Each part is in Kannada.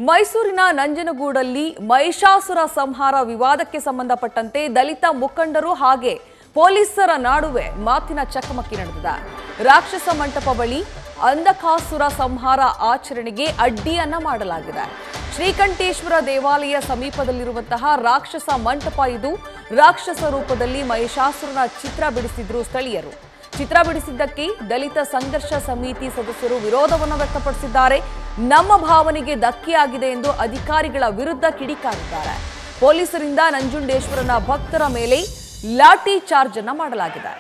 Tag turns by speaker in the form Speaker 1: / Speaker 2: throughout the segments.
Speaker 1: ಮೈಸೂರಿನ ನಂಜನಗೂಡಲ್ಲಿ ಮಹಿಷಾಸುರ ಸಂಹಾರ ವಿವಾದಕ್ಕೆ ಸಂಬಂಧಪಟ್ಟಂತೆ ದಲಿತ ಮುಖಂಡರು ಹಾಗೆ ಪೊಲೀಸರ ನಡುವೆ ಮಾತಿನ ಚಕಮಕಿ ನಡೆದಿದೆ ರಾಕ್ಷಸ ಮಂಟಪ ಬಳಿ ಅಂಧಕಾಸುರ ಸಂಹಾರ ಆಚರಣೆಗೆ ಅಡ್ಡಿಯನ್ನ ಮಾಡಲಾಗಿದೆ ಶ್ರೀಕಂಠೇಶ್ವರ ದೇವಾಲಯ ಸಮೀಪದಲ್ಲಿರುವಂತಹ ರಾಕ್ಷಸ ಮಂಟಪ ಇದು ರಾಕ್ಷಸ ರೂಪದಲ್ಲಿ ಮಹಿಷಾಸುರನ ಚಿತ್ರ ಬಿಡಿಸಿದ್ರು ಸ್ಥಳೀಯರು ಚಿತ್ರ ಬಿಡಿಸಿದ್ದಕ್ಕೆ ದಲಿತ ಸಂಘರ್ಷ ಸಮಿತಿ ಸದಸ್ಯರು ವಿರೋಧವನ್ನು ವ್ಯಕ್ತಪಡಿಸಿದ್ದಾರೆ ನಮ್ಮ ಭಾವನೆಗೆ ಧಕ್ಕೆಯಾಗಿದೆ ಎಂದು ಅಧಿಕಾರಿಗಳ ವಿರುದ್ಧ ಕಿಡಿಕಾರಿದ್ದಾರೆ ಪೊಲೀಸರಿಂದ ನಂಜುಂಡೇಶ್ವರನ ಭಕ್ತರ ಮೇಲೆ ಲಾಠಿ ಚಾರ್ಜ್ ಅನ್ನ ಮಾಡಲಾಗಿದೆ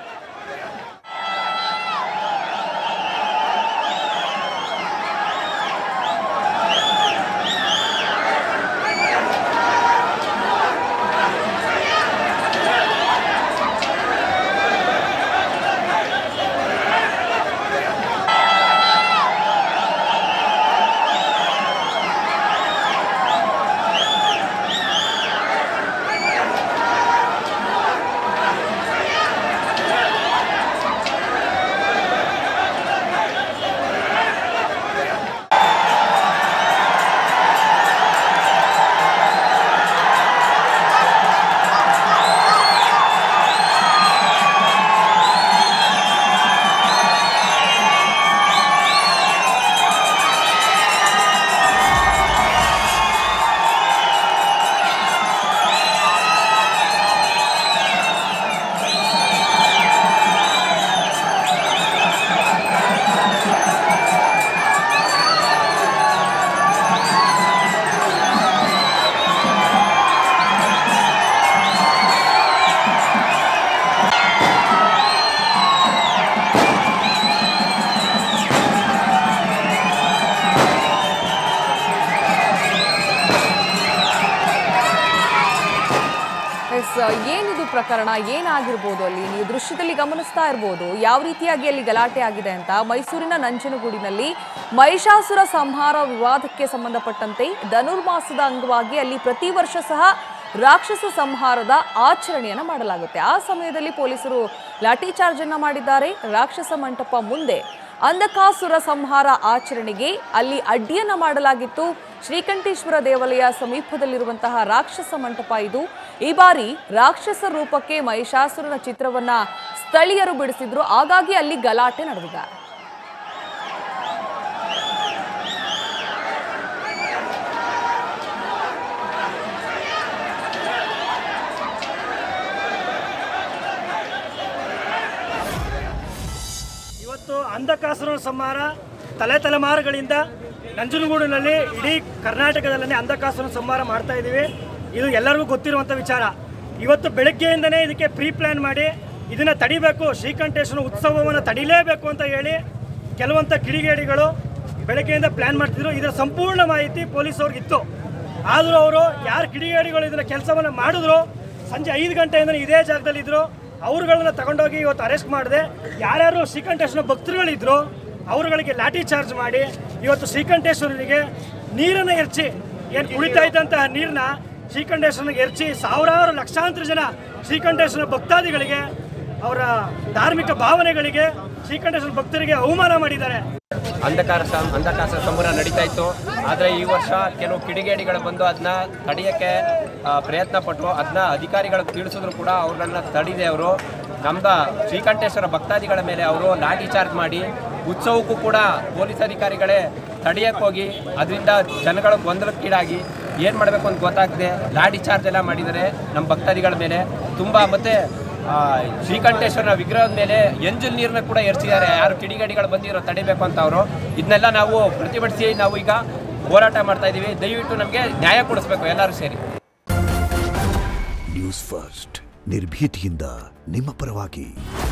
Speaker 1: ಎಸ್ ಏನಿದು ಪ್ರಕರಣ ಏನಾಗಿರ್ಬೋದು ಅಲ್ಲಿ ನೀವು ದೃಶ್ಯದಲ್ಲಿ ಗಮನಿಸ್ತಾ ಇರ್ಬೋದು ಯಾವ ರೀತಿಯಾಗಿ ಅಲ್ಲಿ ಗಲಾಟೆ ಆಗಿದೆ ಅಂತ ಮೈಸೂರಿನ ನಂಜನಗೂಡಿನಲ್ಲಿ ಮಹಿಷಾಸುರ ಸಂಹಾರ ವಿವಾದಕ್ಕೆ ಸಂಬಂಧಪಟ್ಟಂತೆ ಧನುರ್ಮಾಸದ ಅಂಗವಾಗಿ ಅಲ್ಲಿ ಪ್ರತಿ ವರ್ಷ ಸಹ ರಾಕ್ಷಸ ಸಂಹಾರದ ಆಚರಣೆಯನ್ನ ಮಾಡಲಾಗುತ್ತೆ ಆ ಸಮಯದಲ್ಲಿ ಪೊಲೀಸರು ಲಾಠಿ ಚಾರ್ಜ್ ಅನ್ನ ಮಾಡಿದ್ದಾರೆ ರಾಕ್ಷಸ ಮಂಟಪ ಮುಂದೆ ಅಂಧಕಾಸುರ ಸಂಹಾರ ಆಚರಣೆಗೆ ಅಲ್ಲಿ ಅಡ್ಡಿಯನ್ನ ಮಾಡಲಾಗಿತ್ತು ಶ್ರೀಕಂಠೇಶ್ವರ ದೇವಾಲಯ ಸಮೀಪದಲ್ಲಿರುವಂತಹ ರಾಕ್ಷಸ ಮಂಟಪ ಇದು ಈ ಬಾರಿ ರಾಕ್ಷಸ ರೂಪಕ್ಕೆ ಮಹಿಷಾಸುರನ ಚಿತ್ರವನ್ನ ಸ್ಥಳೀಯರು ಬಿಡಿಸಿದ್ರು ಹಾಗಾಗಿ ಅಲ್ಲಿ ಗಲಾಟೆ ನಡೆದಿದೆ
Speaker 2: ಇವತ್ತು ಅಂಧಕಾಸುರ ಸಂಹಾರ ತಲೆ ತಲೆಮಾರುಗಳಿಂದ ನಂಜನಗೂಡಿನಲ್ಲಿ ಇಡೀ ಕರ್ನಾಟಕದಲ್ಲೇ ಅಂಧಕಾಸುರ ಸಂಹಾರ ಮಾಡ್ತಾ ಇದ್ದೀವಿ ಇದು ಎಲ್ಲರಿಗೂ ಗೊತ್ತಿರುವಂಥ ವಿಚಾರ ಇವತ್ತು ಬೆಳಗ್ಗೆಯಿಂದನೇ ಇದಕ್ಕೆ ಪ್ರೀ ಪ್ಲ್ಯಾನ್ ಮಾಡಿ ಇದನ್ನು ತಡಿಬೇಕು ಶ್ರೀಕಂಠೇಶ್ವರ ಉತ್ಸವವನ್ನು ತಡಿಲೇಬೇಕು ಅಂತ ಹೇಳಿ ಕೆಲವಂಥ ಕಿಡಿಗೇಡಿಗಳು ಬೆಳಗ್ಗೆಯಿಂದ ಪ್ಲ್ಯಾನ್ ಮಾಡ್ತಿದ್ರು ಇದರ ಸಂಪೂರ್ಣ ಮಾಹಿತಿ ಪೊಲೀಸ್ ಅವ್ರಿಗೆ ಇತ್ತು ಆದರೂ ಅವರು ಯಾರು ಕಿಡಿಗೇಡಿಗಳು ಇದನ್ನ ಕೆಲಸವನ್ನು ಮಾಡಿದ್ರು ಸಂಜೆ ಐದು ಗಂಟೆಯಿಂದ ಇದೇ ಜಾಗದಲ್ಲಿ ಇದ್ರು ಅವ್ರುಗಳನ್ನ ತಗೊಂಡೋಗಿ ಇವತ್ತು ಅರೆಸ್ಟ್ ಮಾಡಿದೆ ಯಾರ್ಯಾರು ಶ್ರೀಕಂಠೇಶ್ವರ ಭಕ್ತರುಗಳಿದ್ರು ಅವರುಗಳಿಗೆ ಲಾಠಿ ಚಾರ್ಜ್ ಮಾಡಿ ಇವತ್ತು ಶ್ರೀಕಂಠೇಶ್ವರನಿಗೆ ನೀರನ್ನು ಎರಚಿ ಏನು ಕುಡಿತಾ ಇದ್ದಂತಹ ನೀರನ್ನ ಶ್ರೀಕಂಠೇಶ್ವರನಿಗೆ ಎರಚಿ ಸಾವಿರಾರು ಲಕ್ಷಾಂತರ ಜನ ಶ್ರೀಕಂಠೇಶ್ವರ ಭಕ್ತಾದಿಗಳಿಗೆ ಅವರ ಧಾರ್ಮಿಕ ಭಾವನೆಗಳಿಗೆ ಶ್ರೀಕಂಠೇಶ್ವರ ಭಕ್ತರಿಗೆ ಅವಮಾನ ಮಾಡಿದ್ದಾರೆ
Speaker 3: ಅಂಧಕಾರ ಸಂ ಅಂಧಕಾಸ ಸಂಬರ ನಡೀತಾ ಇತ್ತು ಆದರೆ ಈ ವರ್ಷ ಕೆಲವು ಕಿಡಿಗೇಡಿಗಳು ಬಂದು ಅದನ್ನ ತಡೆಯೋಕ್ಕೆ ಆ, ಪ್ರಯತ್ನ ಪಟ್ಟರು ಅದನ್ನ ಅಧಿಕಾರಿಗಳಿಗೆ ತಿಳಿಸಿದ್ರು ಕೂಡ ಅವ್ರನ್ನ ತಡಿದೆ ಅವರು ನಮ್ದ ಶ್ರೀಕಂಠೇಶ್ವರ ಭಕ್ತಾದಿಗಳ ಮೇಲೆ ಅವರು ಲಾಠಿ ಚಾರ್ಜ್ ಮಾಡಿ ಉತ್ಸವಕ್ಕೂ ಕೂಡ ಪೊಲೀಸ್ ಅಧಿಕಾರಿಗಳೇ ತಡೆಯಕ್ಕೆ ಹೋಗಿ ಅದರಿಂದ ಜನಗಳ ಗೊಂದಲಕ್ಕೀಡಾಗಿ ಏನು ಮಾಡಬೇಕು ಅಂತ ಗೊತ್ತಾಗದೆ ಲಾಠಿ ಚಾರ್ಜ್ ಎಲ್ಲ ಮಾಡಿದ್ದಾರೆ ನಮ್ಮ ಭಕ್ತಾದಿಗಳ ಮೇಲೆ ತುಂಬ ಮತ್ತು ಆ, ಶ್ರೀಕಂಠೇಶ್ವರನ ವಿಗ್ರಹದ ಮೇಲೆ ಎಂಜಲ್ ನೀರನ್ನ ಕೂಡ ಎರಚಿದ್ದಾರೆ ಯಾರು ಕಿಡಿಗೇಡಿಗಳು ಬಂದಿರೋ ತಡಿಬೇಕು ಅಂತ ಅವರು ಇದನ್ನೆಲ್ಲ ನಾವು ಪ್ರತಿಭಟಿಸಿ ನಾವು ಈಗ ಹೋರಾಟ ಮಾಡ್ತಾ ಇದ್ದೀವಿ ದಯವಿಟ್ಟು ನಮಗೆ ನ್ಯಾಯ ಕೊಡಿಸ್ಬೇಕು ಎಲ್ಲರೂ ಸೇರಿ
Speaker 4: ನ್ಯೂಸ್ ಫಸ್ಟ್ ನಿರ್ಭೀತಿಯಿಂದ ನಿಮ್ಮ ಪರವಾಗಿ